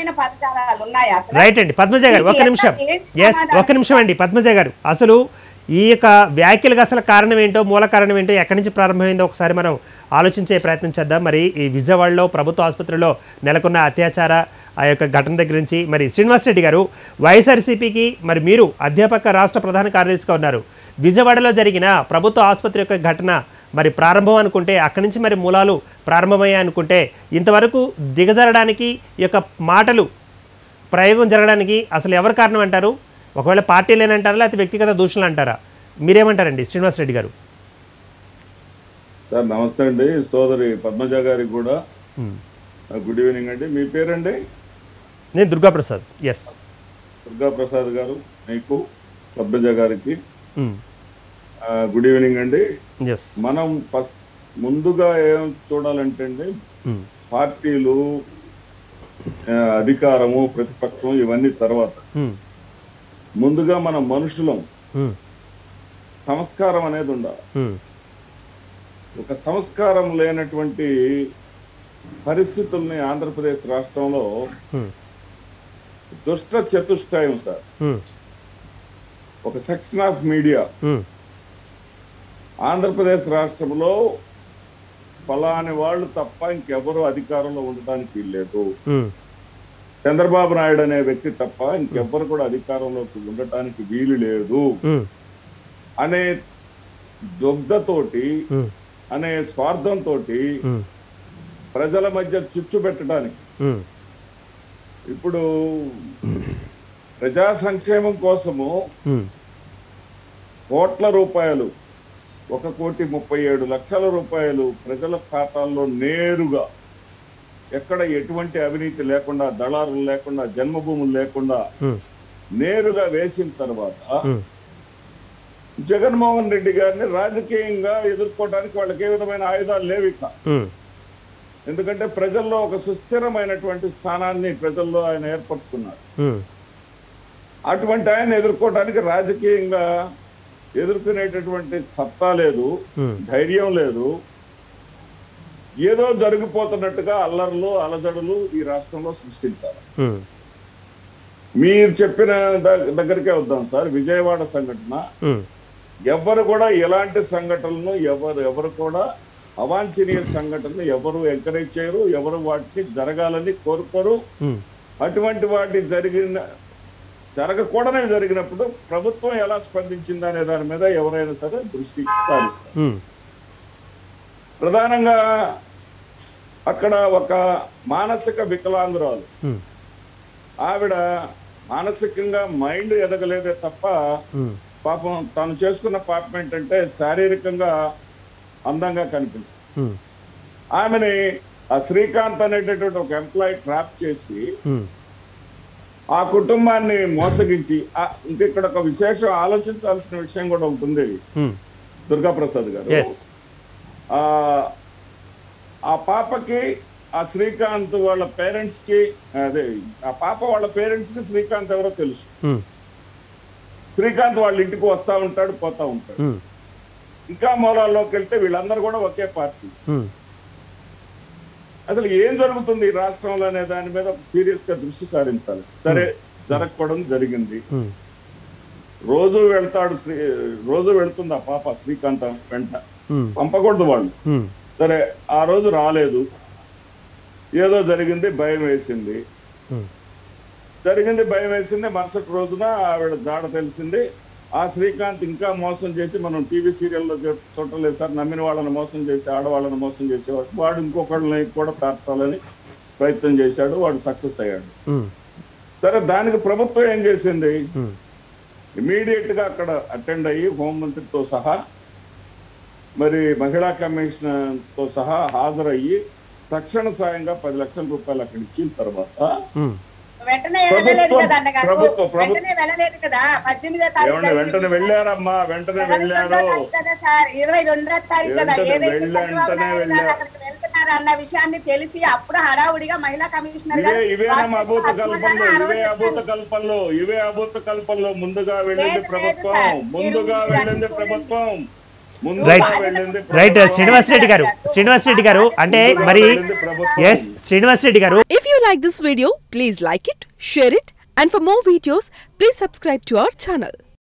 అర్థమైన పదజాలాలు ఉన్నాయా అసలు? రైట్ అండి పద్మజ గారు ఒక్క ఇది నిమిషం ఎట్లా- ఏంటి ఎస్ సమాధానం? ఒక్క నిమిషం అండి పద్మజ గారు అసలు ఈ యొక్క వ్యాఖ్యలకు అసలు కారణం ఏంటో మూల కారణం ఏంటో ఎక్కడి నుంచి ప్రారంభమైందో ఒకసారి మనం ఆలోచించే ప్రయత్నం చేద్దాం మరి ఈ విజయవాడలో ప్రభుత్వ ఆసుపత్రిలో నెలకొన్న అత్యాచార ఆ యొక్క ఘటన దగ్గర నుంచి మరి శ్రీనివాస్ రెడ్డి గారు వైఎస్ఆర్సీపీకి మరి మీరు అధ్యాపక రాష్ట్ర ప్రధాన కార్యదర్శిగా ఉన్నారు విజయవాడలో జరిగిన ప్రభుత్వ ఆసుపత్రి యొక్క ఘటన మరి ప్రారంభం అనుకుంటే అక్కడి నుంచి మరి మూలాలు ప్రారంభమయ్యాయి అనుకుంటే ఇంతవరకు దిగజారడానికి ఈ యొక్క మాటలు ప్రయోగం జరగడానికి అసలు ఎవరు కారణం అంటారు ఒకవేళ పార్టీలేనంటారా లేకపోతే వ్యక్తిగత దూషణలు అంటారా మీరేమంటారండి శ్రీనివాస్ రెడ్డి గారు సార్ నమస్తే అండి సోదరి పద్మజ గారికి కూడా గుడ్ ఈవినింగ్ అండి మీ పేరండి నేను దుర్గాప్రసాద్ ఎస్ దుర్గా ప్రసాద్ గారు మీకు పద్మజ గారికి గుడ్ ఈవినింగ్ అండి ఎస్ మనం ఫస్ట్ ముందుగా ఏం చూడాలంటే అండి పార్టీలు ఆ, అధికారము ప్రతిపక్షం ఇవన్నీ తర్వాత ముందుగా మన మనుషులం సంస్కారం అనేది ఉండాలి ఒక సంస్కారం లేనటువంటి పరిస్థితుల్ని ఆంధ్రప్రదేశ్ రాష్ట్రంలో దుష్ట చతుష్టయం సార్ ఒక సెక్షన్ ఆఫ్ మీడియా ఆంధ్రప్రదేశ్ రాష్ట్రంలో ఫలాని వాళ్ళు తప్ప ఇంకెవరు అధికారంలో ఉండటానికి వీల్లేదు చంద్రబాబు నాయుడు అనే వ్యక్తి తప్ప ఇంకెవ్వరు కూడా అధికారంలోకి ఉండటానికి వీలు లేదు అనే దుగ్ధతోటి అనే స్వార్థంతో ప్రజల మధ్య చిచ్చు పెట్టడానికి ఇప్పుడు ప్రజా సంక్షేమం కోసము కోట్ల రూపాయలు ఒక కోటి ముప్పై ఏడు లక్షల రూపాయలు ప్రజల ఖాతాల్లో నేరుగా ఎక్కడ ఎటువంటి అవినీతి లేకుండా దళారులు లేకుండా జన్మభూములు లేకుండా నేరుగా వేసిన తర్వాత జగన్మోహన్ రెడ్డి గారిని రాజకీయంగా ఎదుర్కోవడానికి వాళ్ళకి ఏ విధమైన ఆయుధాలు లేవు ఇక ఎందుకంటే ప్రజల్లో ఒక సుస్థిరమైనటువంటి స్థానాన్ని ప్రజల్లో ఆయన ఏర్పరచుకున్నారు అటువంటి ఆయన ఎదుర్కోవడానికి రాజకీయంగా ఎదుర్కొనేటటువంటి సత్తా లేదు ధైర్యం లేదు ఏదో జరిగిపోతున్నట్టుగా అల్లర్లు అలజడులు ఈ రాష్ట్రంలో సృష్టించాలి మీరు చెప్పిన ద- దగ్గరికే వద్దాం సార్ విజయవాడ సంఘటన ఎవరు కూడా ఎలాంటి సంఘటనలను ఎవరు ఎవరు కూడా అవాంఛనీయ సంఘటనలు ఎవరు ఎంకరేజ్ చేయరు ఎవరు వాటిని జరగాలని కోరుకోరు అటువంటి వాటి జరిగిన జరగకూడనే జరిగినప్పుడు ప్రభుత్వం ఎలా స్పందించింది అనే దాని మీద ఎవరైనా సరే దృష్టి సారిస్తారు ప్రధానంగా అక్కడ ఒక మానసిక వికలాంగురాలు ఆవిడ మానసికంగా మైండ్ ఎదగలేదే తప్ప పాపం తను చేసుకున్న పాపం ఏంటంటే శారీరకంగా అందంగా కనిపించింది ఆమెని ఆ శ్రీకాంత్ అనేటటువంటి ఒక ఎంప్లాయీ ట్రాప్ చేసి ఆ కుటుంబాన్ని మోసగించి ఆ- ఇంకా ఇక్కడ ఒక విశేషం ఆలోచించాల్సిన విషయం కూడా ఉంటుంది దుర్గా ప్రసాద్ గారు ఎస్ ఆ ఆ పాపకి ఆ శ్రీకాంత్ వాళ్ళ పేరెంట్స్ కి అదే ఆ పాప వాళ్ళ పేరెంట్స్ కి శ్రీకాంత్ ఎవరో తెలుసు శ్రీకాంత్ వాళ్ళ ఇంటికి వస్తా ఉంటాడు పోతా ఉంటాడు ఇంకా మూలాల్లోకి వెళ్తే వీళ్ళందరూ కూడా ఒకే పార్టీ అసలు ఏం జరుగుతుంది ఈ రాష్ట్రంలో అనే దాని మీద సీరియస్ గా దృష్టి సారించాలి సరే జరగకూడదు జరిగింది రోజు వెళ్తాడు శ్రీ రోజు వెళ్తుంది ఆ పాప శ్రీకాంత్ వెంట పంపకూడదు వాళ్ళు సరే ఆ రోజు రాలేదు ఏదో జరిగింది భయం వేసింది జరిగింది భయం వేసింది మరుసటి రోజున ఆవిడ జాడ తెలిసింది ఆ శ్రీకాంత్ ఇంకా మోసం చేసి మనం టీవీ సీరియల్లో చూ- చూడలేదు సార్ నమ్మిన వాళ్ళని మోసం చేసి ఆడవాళ్ళని మోసం చేసేవాడు వాడు ఇంకొకళ్ళని కూడా తార్చాలని ప్రయత్నం చేశాడు వాడు సక్సెస్ అయ్యాడు సరే దానికి ప్రభుత్వం ఏం చేసింది ఇమీడియట్ గా అక్కడ అటెండ్ అయ్యి హోంమంత్రితో సహా మరి మహిళా కమిషనర్ తో సహా హాజరయ్యి తక్షణ సాయంగా పది లక్షల రూపాయలు అక్కడ ఇచ్చిన తర్వాత వెంటనే వెళ్ళలేదు ప్రభుత్వం- కదా అన్నగారు ప్రభుత్వం- ప్రభుత్వం- వెంటనే వెళ్ళలేదు కదా పద్దెనిమిదో తారీఖు ఏమండి వెంటనే వెళ్ళారమ్మా వెంటనే వెళ్ళారు కదా సార్ ఇరవై రెండో తారీఖు కదా వెంటనే ఏదైతే వెళ్ళి చంద్రబాబు వెంటనే నాయుడు వెళ్ళా. గారు అక్కడికి వెళ్తున్నారు అన్న విషయాన్ని తెలిసి అప్పుడు హడావుడిగా మహిళా కమిషనర్ ఇవే గారు ఇవేనమ్మా వారు అభూత పద్మ కల్పనలు గారు ఆ ఇవే రోజు అభూత చెప్పారు. కల్పనలు ఇవే అభూత కల్పనలు ముందుగా వెళ్ళింది లేదు, ప్రభుత్వం లేదు సార్. ముందుగా మీరు వెళ్ళింది చూడండి. ప్రభుత్వం ముందుగా రైట్ వెళ్ళింది రైట్ ప్రభుత్వం. శ్రీనివాస్ రెడ్డి గారు శ్రీనివాస్ రెడ్డి గారు అంటే మరి వెళ్ళింది ప్రభుత్వం. ఎస్ శ్రీనివాస్ రెడ్డి గారు If you like this video, please like it, share it, and for more videos, please subscribe to our channel.